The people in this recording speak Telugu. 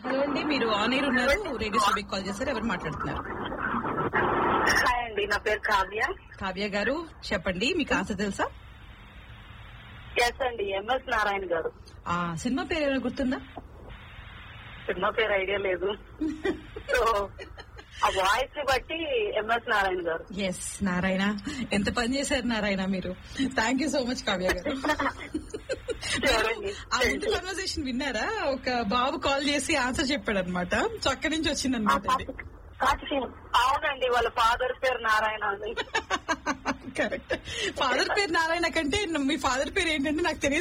హలో అండి మీరు ఆన్ ఎయిర్ ఉన్నారు రేడియో సభకి కాల్ చేశారు ఎవరు మాట్లాడుతున్నారు హాయ్ అండి నా పేరు కావ్య కావ్య గారు చెప్పండి మీకు ఆన్సర్ తెలుసా ఎస్ అండి ఎంఎస్ నారాయణ గారు ఆ సినిమా పేరు ఏమైనా గుర్తుందా సినిమా పేరు ఐడియా లేదు సో ఆ వాయిస్ ని బట్టి ఎంఎస్ నారాయణ గారు ఎస్ నారాయణ ఎంత పని చేశారు నారాయణ మీరు thank you so much Kavya గారు ఎవరండి? ఆ ముందు కన్వర్సేషన్ విన్నారా ఒక బాబు కాల్ చేసి ఆన్సర్ చెప్పాడు అనమాట సో అక్కడి నుంచి వచ్చింది అనమాట ఇది అవునండి వాళ్ళ ఫాదర్ పేరు నారాయణ అండి కరెక్ట్ ఫాదర్ పేరు నారాయణ కంటే మీ ఫాదర్ పేరు ఏంటంటే నాకు తెలియదు